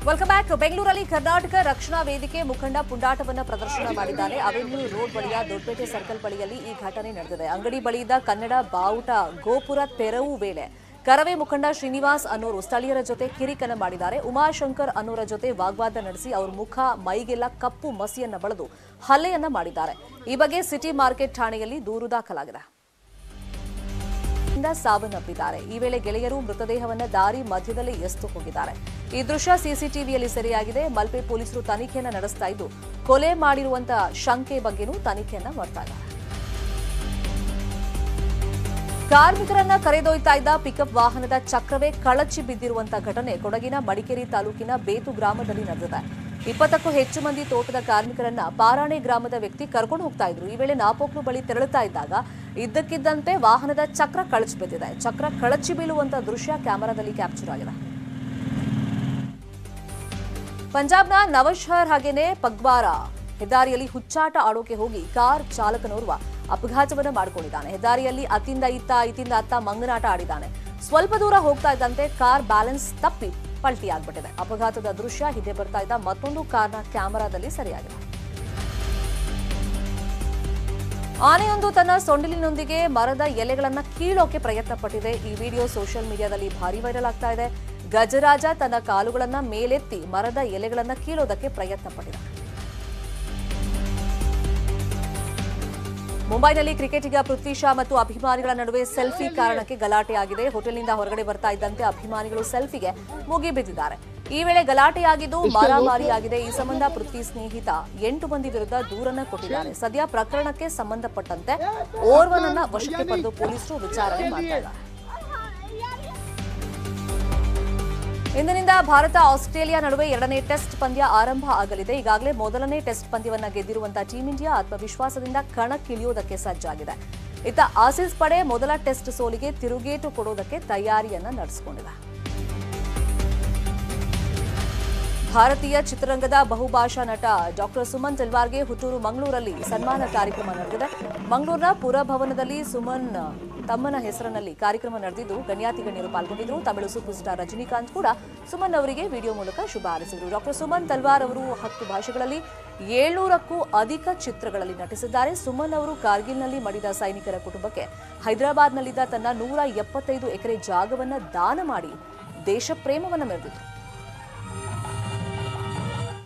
welcome back ಬೆಂಗಳೂರಲ್ಲಿ ಕರ್ನಾಟಕ ರಕ್ಷಣಾ ವೇದಿಕೆ ಮುಖಂಡ ಪುಂಡಾಟವನ್ನ ಪ್ರದರ್ಶನ ಮಾಡಿದ್ದಾರೆ ಅವೆನ್ಯೂ ರೋಡ್ ಬಳಿಯ ದೊಡ್ಡಪೇಟೆ ಸರ್ಕಲ್ ಬಳಿಯಲ್ಲಿ ಈ ಘಟನೆ ನಡೆದಿದೆ ಅಂಗಡಿ ಬಳಿಯಿದ್ದ ಕನ್ನಡ ಬಾವುಟ ಗೋಪುರ ತೆರವು ವೇಳೆ ಕರವೇ ಮುಖಂಡ ಶ್ರೀನಿವಾಸ್ ಅನ್ನೋರು ಸ್ಥಳೀಯರ ಜೊತೆ ಕಿರಿಕನ ಮಾಡಿದ್ದಾರೆ ಉಮಾಶಂಕರ್ ಅನ್ನೋರ ಜೊತೆ ವಾಗ್ವಾದ ನಡೆಸಿ ಅವ್ರ ಮುಖ ಮೈಗೆಲ್ಲ ಕಪ್ಪು ಮಸಿಯನ್ನ ಬಳಿದು ಹಲ್ಲೆಯನ್ನ ಮಾಡಿದ್ದಾರೆ ಈ ಬಗ್ಗೆ ಸಿಟಿ ಮಾರ್ಕೆಟ್ ಠಾಣೆಯಲ್ಲಿ ದೂರು ದಾಖಲಾಗಿದೆ ಇಂದ ಸಾವನ್ನಪ್ಪಿದ್ದಾರೆ ಈ ವೇಳೆ ಗೆಳೆಯರು ಮೃತದೇಹವನ್ನ ದಾರಿ ಮಧ್ಯದಲ್ಲಿ ಎಸ್ತು ಹೋಗಿದ್ದಾರೆ ಈ ದೃಶ್ಯ ಸಿಸಿಟಿವಿಯಲ್ಲಿ ಸೆರೆಯಾಗಿದೆ ಮಲ್ಪೆ ಪೊಲೀಸರು ತನಿಖೆಯನ್ನ ನಡೆಸ್ತಾ ಇದ್ದು ಕೊಲೆ ಮಾಡಿರುವಂತಹ ಶಂಕೆ ಬಗ್ಗೆನೂ ತನಿಖೆಯನ್ನ ಮಾಡ್ತಾ ಇದ್ದಾರೆ ಕಾರ್ಮಿಕರನ್ನ ಕರೆದೊಯ್ತಾ ಇದ್ದ ಪಿಕಪ್ ವಾಹನದ ಚಕ್ರವೇ ಕಳಚಿ ಬಿದ್ದಿರುವಂತಹ ಘಟನೆ ಕೊಡಗಿನ ಮಡಿಕೇರಿ ತಾಲೂಕಿನ ಬೇತು ಗ್ರಾಮದಲ್ಲಿ ನಡೆದಿದೆ ಇಪ್ಪತ್ತಕ್ಕೂ ಹೆಚ್ಚು ಮಂದಿ ತೋಟದ ಕಾರ್ಮಿಕರನ್ನ ಪಾರಾಣೆ ಗ್ರಾಮದ ವ್ಯಕ್ತಿ ಕರ್ಕೊಂಡು ಹೋಗ್ತಾ ಇದ್ರು ಈ ವೇಳೆ ನಾಪೋಕ್ಲು ಬಳಿ ತೆರಳುತ್ತಾ ಇದ್ದಾಗ ಇದ್ದಕ್ಕಿದ್ದಂತೆ ವಾಹನದ ಚಕ್ರ ಕಳಚಿ ಬಿದ್ದಿದೆ ಚಕ್ರ ಕಳಚಿ ಬೀಳುವಂತ ದೃಶ್ಯ ಕ್ಯಾಮೆರಾದಲ್ಲಿ ಕ್ಯಾಪ್ಚರ್ ಆಗಿದೆ ಪಂಜಾಬ್ನ ನವಶಹರ್ ಹಾಗೇನೆ ಪಗ್ವಾರ ಹೆದ್ದಾರಿಯಲ್ಲಿ ಹುಚ್ಚಾಟ ಆಡೋಕೆ ಹೋಗಿ ಕಾರ್ ಚಾಲಕನೋರ್ವ ಅಪಘಾತವನ್ನ ಮಾಡಿಕೊಂಡಿದ್ದಾನೆ ಹೆದ್ದಾರಿಯಲ್ಲಿ ಅತ್ತಿಂದ ಇತ್ತ ಇತ್ತಿಂದ ಅತ್ತ ಮಂಗನಾಟ ಆಡಿದ್ದಾನೆ ಸ್ವಲ್ಪ ದೂರ ಹೋಗ್ತಾ ಇದ್ದಂತೆ ಕಾರ್ ಬ್ಯಾಲೆನ್ಸ್ ತಪ್ಪಿ ಪಲ್ಟಿ ಆಗ್ಬಿಟ್ಟಿದೆ ಅಪಘಾತದ ದೃಶ್ಯ ಹಿಂದೆ ಬರ್ತಾ ಇದ್ದ ಮತ್ತೊಂದು ಕಾರ್ನ ಕ್ಯಾಮೆರಾದಲ್ಲಿ ಸರಿಯಾಗಿದೆ ಆನೆಯೊಂದು ತನ್ನ ಸೊಂಡಿಲಿನೊಂದಿಗೆ ಮರದ ಎಲೆಗಳನ್ನ ಕೀಳೋಕೆ ಪ್ರಯತ್ನ ಪಟ್ಟಿದೆ ಈ ವಿಡಿಯೋ ಸೋಷಿಯಲ್ ಮೀಡಿಯಾದಲ್ಲಿ ಭಾರಿ ವೈರಲ್ ಆಗ್ತಾ ಇದೆ ಗಜರಾಜ ತನ್ನ ಕಾಲುಗಳನ್ನ ಮೇಲೆತ್ತಿ ಮರದ ಎಲೆಗಳನ್ನ ಕೀಳೋದಕ್ಕೆ ಪ್ರಯತ್ನ ಪಟ್ಟಿದೆ ಮುಂಬೈನಲ್ಲಿ ಕ್ರಿಕೆಟಿಗ ಪೃಥ್ವಿ ಶಾ ಮತ್ತು ಅಭಿಮಾನಿಗಳ ನಡುವೆ ಸೆಲ್ಫಿ ಕಾರಣಕ್ಕೆ ಗಲಾಟೆ ಆಗಿದೆ ಹೋಟೆಲ್ನಿಂದ ಹೊರಗಡೆ ಬರ್ತಾ ಇದ್ದಂತೆ ಅಭಿಮಾನಿಗಳು ಸೆಲ್ಫಿಗೆ ಮುಗಿಬಿದ್ದಿದ್ದಾರೆ ಈ ವೇಳೆ ಗಲಾಟೆಯಾಗಿದ್ದು ಮಾರಾಮಾರಿಯಾಗಿದೆ ಈ ಸಂಬಂಧ ಪೃಥ್ವಿ ಸ್ನೇಹಿತ ಎಂಟು ಮಂದಿ ವಿರುದ್ಧ ದೂರನ್ನ ಕೊಟ್ಟಿದ್ದಾರೆ ಸದ್ಯ ಪ್ರಕರಣಕ್ಕೆ ಸಂಬಂಧಪಟ್ಟಂತೆ ಓರ್ವನನ್ನ ವಶಕ್ಕೆ ಪಡೆದು ಪೊಲೀಸರು ವಿಚಾರಣೆ ಮಾಡ್ತಾ ಇದ್ದಾರೆ ಇಂದಿನಿಂದ ಭಾರತ ಆಸ್ಟ್ರೇಲಿಯಾ ನಡುವೆ ಎರಡನೇ ಟೆಸ್ಟ್ ಪಂದ್ಯ ಆರಂಭ ಆಗಲಿದೆ ಈಗಾಗಲೇ ಮೊದಲನೇ ಟೆಸ್ಟ್ ಪಂದ್ಯವನ್ನ ಗೆದ್ದಿರುವಂತಹ ಟೀಂ ಇಂಡಿಯಾ ಆತ್ಮವಿಶ್ವಾಸದಿಂದ ಕಣಕ್ಕಿಳಿಯೋದಕ್ಕೆ ಸಜ್ಜಾಗಿದೆ ಇತ್ತ ಆಸೀಸ್ ಪಡೆ ಮೊದಲ ಟೆಸ್ಟ್ ಸೋಲಿಗೆ ತಿರುಗೇಟು ಕೊಡೋದಕ್ಕೆ ತಯಾರಿಯನ್ನ ನಡೆಸಿಕೊಂಡಿದೆ ಭಾರತೀಯ ಚಿತ್ರರಂಗದ ಬಹುಭಾಷಾ ನಟ ಡಾಕ್ಟರ್ ಸುಮನ್ ತೆಲ್ವಾರ್ಗೆ ಹುಟ್ಟೂರು ಮಂಗಳೂರಲ್ಲಿ ಸನ್ಮಾನ ಕಾರ್ಯಕ್ರಮ ನಡೆದಿದೆ ಮಂಗಳೂರಿನ ಪುರಭವನದಲ್ಲಿ ಸುಮನ್ ತಮ್ಮನ ಹೆಸರಿನಲ್ಲಿ ಕಾರ್ಯಕ್ರಮ ನಡೆದಿದ್ದು ಗಣ್ಯಾತಿ ಗಣ್ಯರು ಪಾಲ್ಗೊಂಡಿದ್ದರು ತಮಿಳು ಸೂಪರ್ ಸ್ಟಾರ್ ರಜನಿಕಾಂತ್ ಕೂಡ ಸುಮನ್ ಅವರಿಗೆ ವಿಡಿಯೋ ಮೂಲಕ ಶುಭ ಹಾರೈಸಿದರು ಡಾಕ್ಟರ್ ಸುಮನ್ ತಲ್ವಾರ್ ಅವರು ಹತ್ತು ಭಾಷೆಗಳಲ್ಲಿ ಏಳ್ನೂರಕ್ಕೂ ಅಧಿಕ ಚಿತ್ರಗಳಲ್ಲಿ ನಟಿಸಿದ್ದಾರೆ ಸುಮನ್ ಅವರು ಕಾರ್ಗಿಲ್ನಲ್ಲಿ ಮಡಿದ ಸೈನಿಕರ ಕುಟುಂಬಕ್ಕೆ ಹೈದರಾಬಾದ್ನಲ್ಲಿದ್ದ ತನ್ನ ನೂರ ಎಪ್ಪತ್ತೈದು ಎಕರೆ ಜಾಗವನ್ನ ದಾನ ಮಾಡಿ ದೇಶ ಪ್ರೇಮವನ್ನ ಮೆರೆದಿದ್ರು